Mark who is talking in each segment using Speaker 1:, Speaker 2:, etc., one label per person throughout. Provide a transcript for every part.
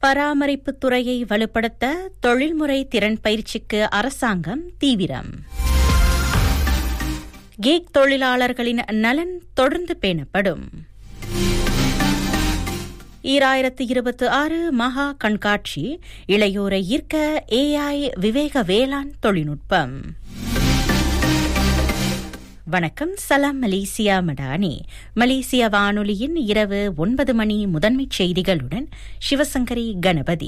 Speaker 1: பராமரிப்பு துறையை வலுப்படுத்த தொழில்முறை திறன் பயிற்சிக்கு அரசாங்கம் தீவிரம் கீக் தொழிலாளர்களின் நலன் தொடர்ந்து பேணப்படும் ஈராயிரத்து இருபத்தி ஆறு மகா கண்காட்சி இளையோரை ஈர்க்க ஏஐ விவேக வேளாண் தொழில்நுட்பம் வணக்கம் சலாம் மலேசியா மடானி மலேசிய வானொலியின் இரவு ஒன்பது மணி முதன்மைச் செய்திகளுடன் சிவசங்கரி கணபதி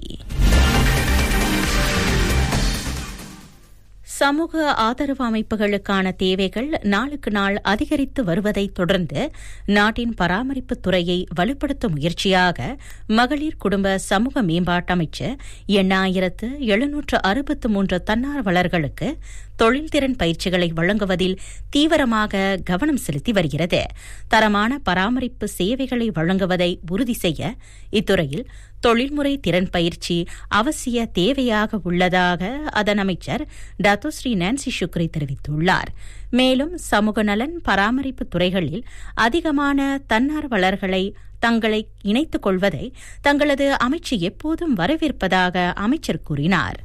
Speaker 1: சமூக ஆதரவு அமைப்புகளுக்கான தேவைகள் நாளுக்கு நாள் அதிகரித்து வருவதைத் தொடர்ந்து நாட்டின் பராமரிப்பு துறையை வலுப்படுத்தும் முயற்சியாக மகளிர் குடும்ப சமூக மேம்பாட்டு அமைச்சர் எண்ணாயிரத்து எழுநூற்று அறுபத்து மூன்று தன்னார்வலர்களுக்கு தொழில்திறன் பயிற்சிகளை வழங்குவதில் தீவிரமாக கவனம் செலுத்தி வருகிறது தரமான பராமரிப்பு சேவைகளை வழங்குவதை உறுதி செய்ய இத்துறையில் தொழில்முறை திறன் பயிற்சி அவசிய தேவையாக உள்ளதாக அதன் அமைச்சர் டாத்தோஸ்ரீ நான்சி சுக்ரி தெரிவித்துள்ளார் மேலும் சமூக நலன் பராமரிப்பு துறைகளில் அதிகமான தன்னார்வலர்களை தங்களை இணைத்துக் கொள்வதை தங்களது அமைச்சு எப்போதும் வரவேற்பதாக அமைச்சர் கூறினார்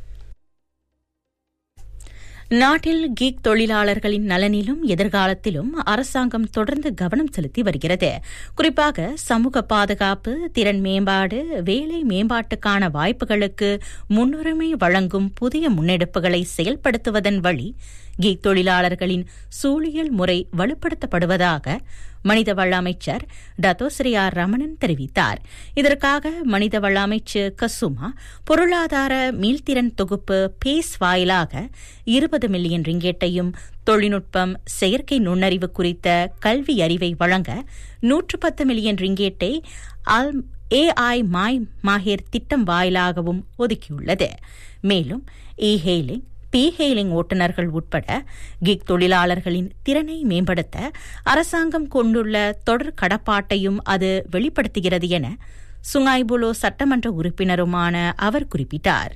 Speaker 1: நாட்டில் கீக் தொழிலாளர்களின் நலனிலும் எதிர்காலத்திலும் அரசாங்கம் தொடர்ந்து கவனம் செலுத்தி வருகிறது குறிப்பாக சமூக பாதுகாப்பு திறன் மேம்பாடு வேலை மேம்பாட்டுக்கான வாய்ப்புகளுக்கு முன்னுரிமை வழங்கும் புதிய முன்னெடுப்புகளை செயல்படுத்துவதன் வழி கீக் தொழிலாளர்களின் சூழியல் முறை வலுப்படுத்தப்படுவதாக மனிதவள அமைச்சர் டத்தோஸ்ரீ ஆர் ரமணன் தெரிவித்தார் இதற்காக மனிதவள அமைச்சு கசுமா பொருளாதார மீள்திறன் தொகுப்பு பேஸ் வாயிலாக இருபது மில்லியன் ரிங்கேட்டையும் தொழில்நுட்பம் செயற்கை நுண்ணறிவு குறித்த கல்வி அறிவை வழங்க நூற்று பத்து மில்லியன் ரிங்கேட்டை அல் ஏஐ மாய் மாஹேர் திட்டம் வாயிலாகவும் ஒதுக்கியுள்ளது மேலும் இ ஹெய்லிங் பி ஹெய்லிங் ஓட்டுநர்கள் உட்பட கிக் தொழிலாளர்களின் திறனை மேம்படுத்த அரசாங்கம் கொண்டுள்ள தொடர் கடப்பாட்டையும் அது வெளிப்படுத்துகிறது என சுங்காய்புலோ சட்டமன்ற உறுப்பினருமான அவர் குறிப்பிட்டார்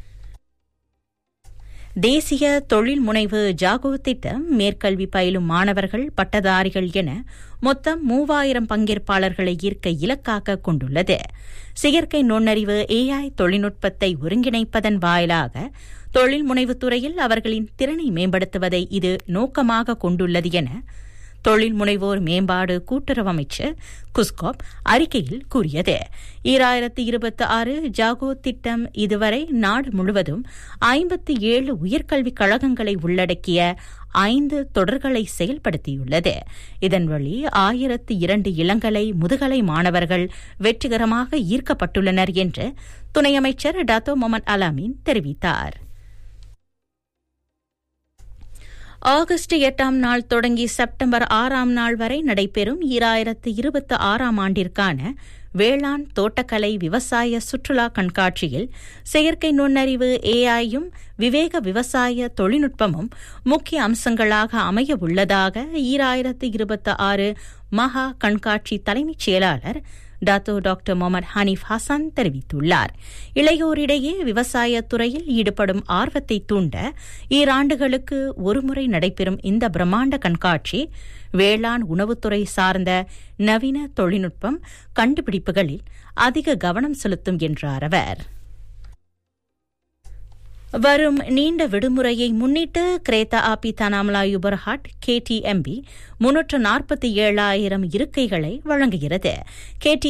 Speaker 1: தேசிய தொழில் முனைவு ஜாகோ திட்டம் மேற்கல்வி பயிலும் மாணவர்கள் பட்டதாரிகள் என மொத்தம் மூவாயிரம் பங்கேற்பாளர்களை ஈர்க்க இலக்காக கொண்டுள்ளது செயற்கை நுண்ணறிவு ஏஐ தொழில்நுட்பத்தை ஒருங்கிணைப்பதன் வாயிலாக தொழில் முனைவுத் துறையில் அவர்களின் திறனை மேம்படுத்துவதை இது நோக்கமாக கொண்டுள்ளது என தொழில் முனைவோர் மேம்பாடு கூட்டுறவு அமைச்சர் குஸ்காப் அறிக்கையில் கூறியது ஈராயிரத்தி இருபத்தி ஆறு ஜாகோ திட்டம் இதுவரை நாடு முழுவதும் ஐம்பத்தி ஏழு உயர்கல்விக் கழகங்களை உள்ளடக்கிய ஐந்து தொடர்களை செயல்படுத்தியுள்ளது இதன் வழி ஆயிரத்து இரண்டு இளங்கலை முதுகலை மாணவர்கள் வெற்றிகரமாக ஈர்க்கப்பட்டுள்ளனர் என்று துணை அமைச்சர் டாத்தோ மொமன் அலாமின் தெரிவித்தார் ஆகஸ்ட் எட்டாம் நாள் தொடங்கி செப்டம்பர் ஆறாம் நாள் வரை நடைபெறும் ஈராயிரத்து இருபத்தி ஆறாம் ஆண்டிற்கான வேளாண் தோட்டக்கலை விவசாய சுற்றுலா கண்காட்சியில் செயற்கை நுண்ணறிவு ஏஐயும் விவேக விவசாய தொழில்நுட்பமும் முக்கிய அம்சங்களாக அமைய உள்ளதாக ஈராயிரத்து இருபத்தி ஆறு மகா கண்காட்சி தலைமைச் செயலாளர் Dato doctor Mohamed Hanif Hasan தெரிவித்துள்ளார் இளையோரிடையே விவசாயத் துறையில் ஈடுபடும் ஆர்வத்தை தூண்ட ஈராண்டுகளுக்கு ஒருமுறை நடைபெறும் இந்த பிரம்மாண்ட கண்காட்சி வேளாண் உணவுத்துறை சார்ந்த நவீன தொழில்நுட்பம் கண்டுபிடிப்புகளில் அதிக கவனம் செலுத்தும் என்றார் அவர் வரும் நீண்ட விடுமுறையை முன்னிட்டு கிரேத்தா ஆபி தனாமலா யுபர்ஹாட் கேடிஎம்பி முன்னூற்று நாற்பத்தி ஏழாயிரம் இருக்கைகளை வழங்குகிறது கேடி